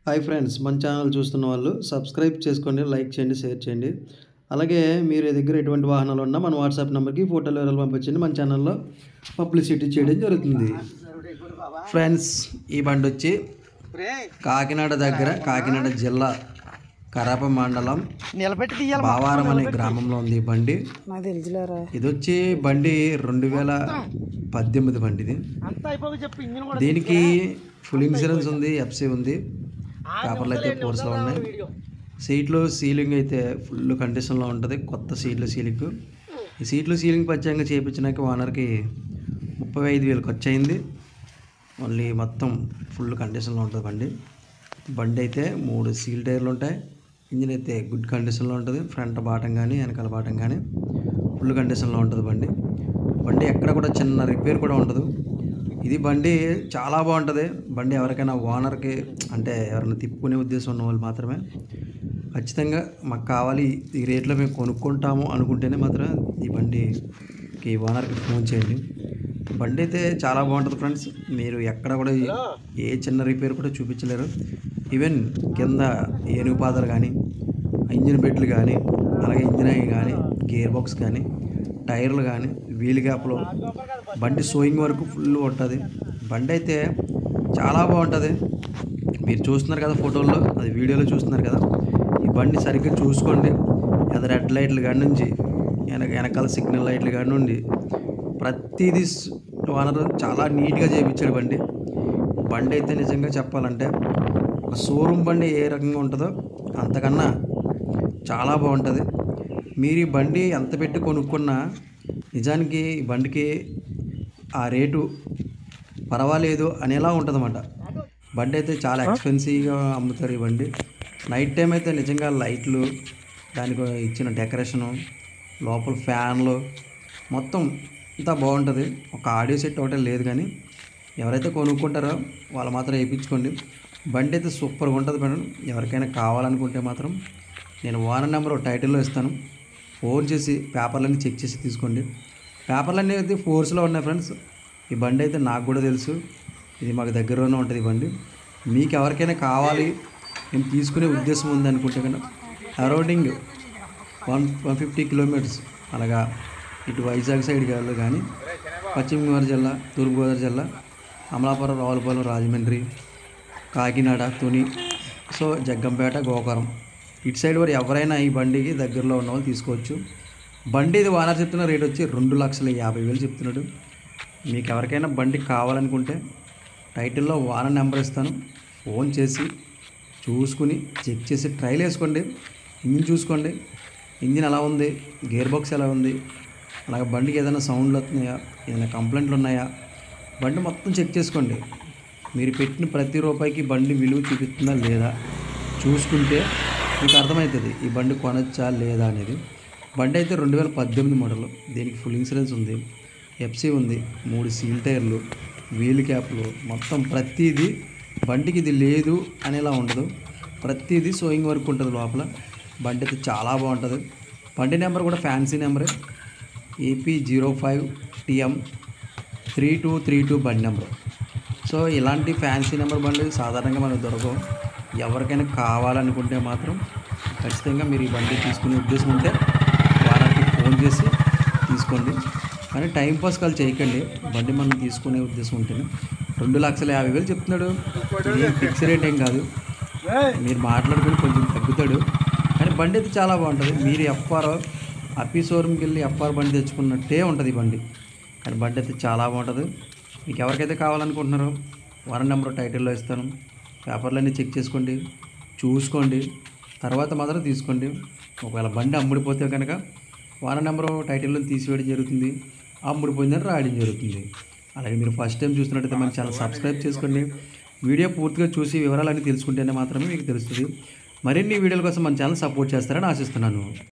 hi friends మన channel చూస్తున్న వాళ్ళు సబ్స్క్రైబ్ చేసుకోండి లైక్ చేయండి షేర్ చేయండి అలాగే మీరు దగ్గర ఎటువంటి వాహనాలు ఉన్నా మన వాట్సాప్ నెంబర్కి ఫోటోలు వివరాలు పంపించండి మన ఛానల్లో పబ్లిసిటీ చేయడం జరుగుతుంది ఫ్రెండ్స్ ఈ బండి వచ్చి కాకినాడ దగ్గర కాకినాడ జిల్లా కరాప మండలం నిలబెట్టి తీయాలి బావారం అనే గ్రామంలో ఉంది ఈ బండి నాకు తెలుసులేరా ఇది వచ్చి బండి రెండు వేల పద్దెనిమిది బండి ఇది అంతా అయిపోయి చెప్పు ఇంజిన్ కూడా దీనికి ఫుల్ ఇన్సూరెన్స్ ఉంది ఎఫ్సీ ఉంది పేపర్లు అయితే ఫోర్స్లో ఉన్నాయి సీట్లు సీలింగ్ అయితే ఫుల్ కండిషన్లో ఉంటుంది కొత్త సీట్లు సీలింగ్ ఈ సీట్లు సీలింగ్ ప్రత్యేకంగా చేయించినాక ఓనర్కి ముప్పై ఐదు వేలు ఖర్చు అయింది మళ్ళీ మొత్తం ఫుల్ కండిషన్లో ఉంటుంది బండి బండి అయితే మూడు సీల్ టైర్లు ఉంటాయి ఇంజిన్ అయితే గుడ్ కండిషన్లో ఉంటుంది ఫ్రంట్ బాటం కానీ వెనకాల బాటం కానీ ఫుల్ కండిషన్లో ఉంటుంది బండి బండి ఎక్కడ కూడా చిన్న రిపేర్ కూడా ఉండదు ఇది బండి చాలా బాగుంటుంది బండి ఎవరికైనా ఓనర్కి అంటే ఎవరైనా తిప్పుకునే ఉద్దేశం ఉన్న వాళ్ళు మాత్రమే ఖచ్చితంగా మాకు కావాలి ఈ రేట్లో మేము కొనుక్కుంటాము అనుకుంటేనే మాత్రం ఈ బండికి ఓనర్కి ఫోన్ చేయండి బండి అయితే చాలా బాగుంటుంది ఫ్రెండ్స్ మీరు ఎక్కడ కూడా ఏ చిన్న రిపేర్ కూడా చూపించలేరు ఈవెన్ కింద ఏనుగు పాదాలు కానీ ఇంజిన్ బెడ్లు కానీ అలాగే ఇంజిన్ అయి కానీ గేర్ బాక్స్ కానీ టైర్లు కానీ వీల్ గ్యాప్లో బండి సోయింగ్ వరకు ఫుల్ ఉంటుంది బండి అయితే చాలా బాగుంటుంది మీరు చూస్తున్నారు కదా ఫోటోల్లో అది వీడియోలో చూస్తున్నారు కదా ఈ బండి సరిగ్గా చూసుకోండి అది రెడ్ లైట్లు కాడి నుంచి వెనక వెనకాల సిగ్నల్ లైట్లు కాడి నుండి ప్రతిదీ స్- ఓనర్ చాలా నీట్గా చేయించాడు బండి బండి అయితే నిజంగా చెప్పాలంటే ఒక షోరూమ్ బండి ఏ రకంగా ఉంటుందో అంతకన్నా చాలా బాగుంటుంది మీరు ఈ బండి ఎంత పెట్టి కొనుక్కున్నా నిజానికి ఈ బండికి ఆ రేటు పర్వాలేదు అనేలా ఉంటుందన్నమాట బండి అయితే చాలా ఎక్స్పెన్సివ్గా అమ్ముతారు ఈ బండి నైట్ టైం అయితే నిజంగా లైట్లు దానికి ఇచ్చిన డెకరేషను లోపల ఫ్యాన్లు మొత్తం అంతా బాగుంటుంది ఒక ఆడియో సెట్ ఒకటే లేదు కానీ ఎవరైతే కొనుక్కుంటారో వాళ్ళు మాత్రం వేయించుకోండి బండి అయితే సూపర్గా ఉంటుంది మేడం ఎవరికైనా కావాలనుకుంటే మాత్రం నేను ఓనర్ నెంబర్ టైటిల్లో ఇస్తాను ఫోన్ చేసి పేపర్లన్నీ చెక్ చేసి తీసుకోండి పేపర్లన్నీ అయితే ఫోర్స్లో ఉన్నాయి ఫ్రెండ్స్ ఈ బండి అయితే నాకు కూడా తెలుసు ఇది మాకు దగ్గరలోనే ఉంటుంది ఈ బండి మీకు ఎవరికైనా కావాలి నేను తీసుకునే ఉద్దేశం ఉంది అనుకుంటే కనుక arounding one one fifty kilometres అలాగా ఇటు వైజాగ్ సైడ్ వెళ్ళాలి కానీ పశ్చిమ గోదావరి జిల్లా తూర్పుగోదావరి జిల్లా అమలాపురం రావులపాలెం రాజమండ్రి కాకినాడ తుని సో జగ్గంపేట గోకరం ఇటు సైడ్ వారు ఎవరైనా ఈ బండికి దగ్గరలో ఉన్న వాళ్ళు తీసుకోవచ్చు బండి ఇది వానర్ చెప్తున్న రేట్ వచ్చి రెండు లక్షల యాభై వేలు చెప్తున్నాడు మీకు ఎవరికైనా బండి కావాలనుకుంటే టైటిల్లో వాన నెంబర్ ఇస్తాను ఫోన్ చేసి చూసుకుని చెక్ చేసి ట్రైల్ వేసుకోండి ఇంజిన్ చూసుకోండి ఇంజిన్ ఎలా ఉంది గేర్ బాక్స్ ఎలా ఉంది అలాగే బండికి ఏదైనా సౌండ్లు వస్తున్నాయా ఏదైనా కంప్లైంట్లు ఉన్నాయా బండి మొత్తం చెక్ చేసుకోండి మీరు పెట్టిన ప్రతి రూపాయికి బండి విలువ చూపిస్తుందా లేదా చూసుకుంటే మీకు అర్థమవుతుంది ఈ బండి కొనొచ్చా లేదా అనేది బండి అయితే రెండు వేల పద్దెనిమిది మోడల్ దీనికి ఫుల్ ఇన్సూరెన్స్ ఉంది ఎఫ్సీ ఉంది మూడు సీల్ టైర్లు వీల్ క్యాప్లు మొత్తం ప్రతిదీ బండికి ఇది లేదు అనేలా ఉండదు ప్రతిదీ సోయింగ్ వర్క్ ఉంటుంది లోపల బండి అయితే చాలా బాగుంటుంది బండి నెంబర్ కూడా ఫ్యాన్సీ నెంబరే AP zero five TM three two three two బండి నెంబర్ సో ఇలాంటి ఫ్యాన్సీ నెంబర్ బండి సాధారణంగా మనకు దొరకవు ఎవరికైనా కావాలనుకుంటే మాత్రం ఖచ్చితంగా మీరు ఈ బండి తీసుకునే ఉద్దేశం ఉంటే వారానికి ఫోన్ చేసి తీసుకోండి కానీ టైం పాస్ కాల్ చేయకండి బండి మనం తీసుకునే ఉద్దేశం ఉంటేనే రెండు లక్షల యాభై వేలు చెప్తున్నాడు ఇది ఫిక్స్ రేట్ ఏం కాదు మీరు మాట్లాడుకుని కొంచెం తగ్గుతాడు కానీ బండి అయితే చాలా బాగుంటుంది మీరు ఎఫ్ఆర్ అప్పీ షోరూమ్కి వెళ్ళి ఎఫ్ఆర్ బండి తెచ్చుకున్నట్టే ఉంటుంది ఈ బండి కానీ బండి అయితే చాలా బాగుంటుంది మీకు ఎవరికైతే కావాలనుకుంటున్నారో వారం నెంబర్ టైటిల్లో ఇస్తాను పేపర్లన్నీ చెక్ చేసుకోండి చూసుకోండి తర్వాత మాత్రం తీసుకోండి ఒకవేళ బండి అమ్ముడిపోతే కనుక వారం నెంబరు టైటిల్లో తీసివేయడం జరుగుతుంది అమ్ముడిపోయిందని రాయడం జరుగుతుంది అలాగే మీరు ఫస్ట్ టైం చూస్తున్నట్టయితే మన ఛానల్ సబ్స్క్రైబ్ చేసుకోండి వీడియో పూర్తిగా చూసి వివరాలన్నీ తెలుసుకుంటేనే మాత్రమే మీకు తెలుస్తుంది మరిన్ని వీడియోల కోసం మన ఛానల్ సపోర్ట్ చేస్తారని ఆశిస్తున్నాను